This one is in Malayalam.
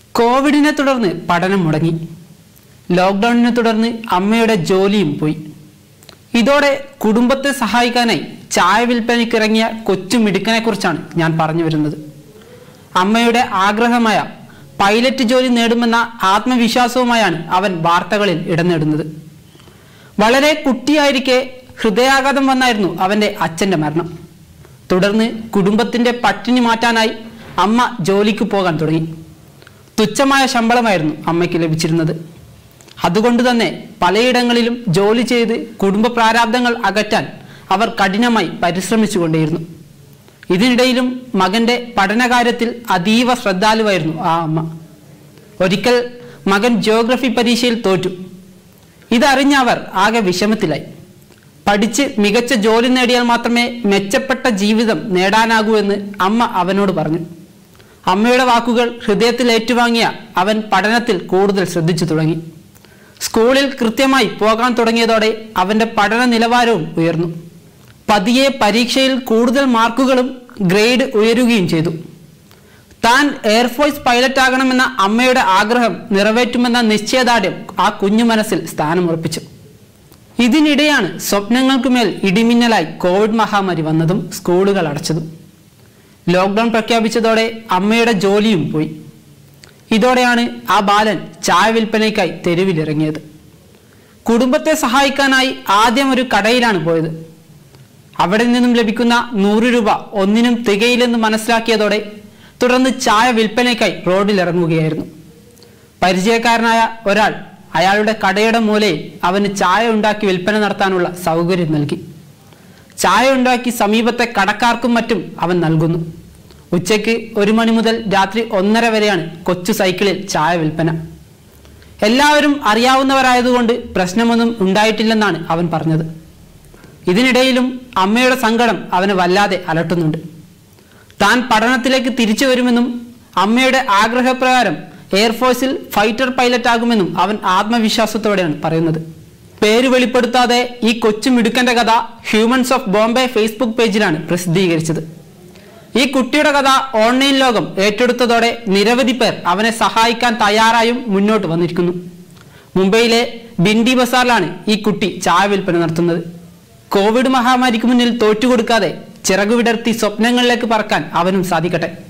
കോവിഡിനെ തുടർന്ന് പഠനം മുടങ്ങി ലോക്ക്ഡൌണിനെ തുടർന്ന് അമ്മയുടെ ജോലിയും പോയി ഇതോടെ കുടുംബത്തെ സഹായിക്കാനായി ചായ വിൽപ്പനയ്ക്കിറങ്ങിയ കൊച്ചു മിടുക്കനെ കുറിച്ചാണ് ഞാൻ പറഞ്ഞു വരുന്നത് അമ്മയുടെ ആഗ്രഹമായ പൈലറ്റ് ജോലി നേടുമെന്ന ആത്മവിശ്വാസവുമായാണ് അവൻ വാർത്തകളിൽ ഇടം നേടുന്നത് വളരെ കുട്ടിയായിരിക്കെ ഹൃദയാഘാതം വന്നായിരുന്നു അവന്റെ അച്ഛന്റെ മരണം തുടർന്ന് കുടുംബത്തിന്റെ പട്ടിണി മാറ്റാനായി അമ്മ ജോലിക്ക് പോകാൻ തുടങ്ങി തുച്ഛമായ ശമ്പളമായിരുന്നു അമ്മയ്ക്ക് ലഭിച്ചിരുന്നത് അതുകൊണ്ട് തന്നെ പലയിടങ്ങളിലും ജോലി ചെയ്ത് കുടുംബ പ്രാരാബ്ദങ്ങൾ അകറ്റാൻ അവർ കഠിനമായി പരിശ്രമിച്ചുകൊണ്ടേയിരുന്നു ഇതിനിടയിലും മകന്റെ പഠനകാര്യത്തിൽ അതീവ ശ്രദ്ധാലുവായിരുന്നു ആ അമ്മ ഒരിക്കൽ മകൻ ജിയോഗ്രഫി പരീക്ഷയിൽ തോറ്റു ഇതറിഞ്ഞ അവർ ആകെ വിഷമത്തിലായി പഠിച്ച് മികച്ച ജോലി നേടിയാൽ മാത്രമേ മെച്ചപ്പെട്ട ജീവിതം നേടാനാകൂ എന്ന് അമ്മ അവനോട് പറഞ്ഞു അമ്മയുടെ വാക്കുകൾ ഹൃദയത്തിൽ ഏറ്റുവാങ്ങിയ അവൻ പഠനത്തിൽ കൂടുതൽ ശ്രദ്ധിച്ചു തുടങ്ങി സ്കൂളിൽ കൃത്യമായി പോകാൻ തുടങ്ങിയതോടെ അവന്റെ പഠന നിലവാരവും ഉയർന്നു പതിയെ പരീക്ഷയിൽ കൂടുതൽ മാർക്കുകളും ഗ്രേഡ് ഉയരുകയും ചെയ്തു താൻ എയർഫോഴ്സ് പൈലറ്റ് ആകണമെന്ന അമ്മയുടെ ആഗ്രഹം നിറവേറ്റുമെന്ന നിശ്ചയദാർഢ്യം ആ കുഞ്ഞു മനസ്സിൽ സ്ഥാനമുറപ്പിച്ചു ഇതിനിടെയാണ് സ്വപ്നങ്ങൾക്കുമേൽ ഇടിമിന്നലായി കോവിഡ് മഹാമാരി വന്നതും സ്കൂളുകൾ അടച്ചതും ലോക്ക്ഡൌൺ പ്രഖ്യാപിച്ചതോടെ അമ്മയുടെ ജോലിയും പോയി ഇതോടെയാണ് ആ ബാലൻ ചായ വിൽപ്പനയ്ക്കായി തെരുവിലിറങ്ങിയത് കുടുംബത്തെ സഹായിക്കാനായി ആദ്യം ഒരു കടയിലാണ് പോയത് അവിടെ നിന്നും ലഭിക്കുന്ന നൂറ് രൂപ ഒന്നിനും തികയില്ലെന്ന് മനസ്സിലാക്കിയതോടെ തുടർന്ന് ചായ വിൽപ്പനയ്ക്കായി റോഡിലിറങ്ങുകയായിരുന്നു പരിചയക്കാരനായ ഒരാൾ അയാളുടെ കടയുടെ മൂലയിൽ അവന് ചായ ഉണ്ടാക്കി വിൽപ്പന നടത്താനുള്ള സൗകര്യം നൽകി ചായ ഉണ്ടാക്കി സമീപത്തെ കടക്കാർക്കും മറ്റും അവൻ നൽകുന്നു ഉച്ചയ്ക്ക് ഒരു മണി മുതൽ രാത്രി ഒന്നര വരെയാണ് കൊച്ചു സൈക്കിളിൽ ചായ വിൽപ്പന എല്ലാവരും അറിയാവുന്നവരായതുകൊണ്ട് പ്രശ്നമൊന്നും ഉണ്ടായിട്ടില്ലെന്നാണ് അവൻ പറഞ്ഞത് ഇതിനിടയിലും അമ്മയുടെ സങ്കടം അവനെ വല്ലാതെ അലട്ടുന്നുണ്ട് താൻ പഠനത്തിലേക്ക് തിരിച്ചു വരുമെന്നും അമ്മയുടെ ആഗ്രഹപ്രകാരം എയർഫോഴ്സിൽ ഫൈറ്റർ പൈലറ്റ് ആകുമെന്നും അവൻ ആത്മവിശ്വാസത്തോടെയാണ് പറയുന്നത് പേര് വെളിപ്പെടുത്താതെ ഈ കൊച്ചു മിടുക്കന്റെ കഥ ഹ്യൂമൻസ് ഓഫ് ബോംബെ ഫേസ്ബുക്ക് പേജിലാണ് പ്രസിദ്ധീകരിച്ചത് ഈ കുട്ടിയുടെ കഥ ഓൺലൈൻ ലോകം ഏറ്റെടുത്തതോടെ നിരവധി പേർ അവനെ സഹായിക്കാൻ തയ്യാറായും മുന്നോട്ട് വന്നിരിക്കുന്നു മുംബൈയിലെ ബിൻഡി ബസാറിലാണ് ഈ കുട്ടി ചായ വിൽപ്പന നടത്തുന്നത് കോവിഡ് മഹാമാരിക്ക് മുന്നിൽ തോറ്റുകൊടുക്കാതെ ചിറകുവിടർത്തി സ്വപ്നങ്ങളിലേക്ക് പറക്കാൻ അവനും സാധിക്കട്ടെ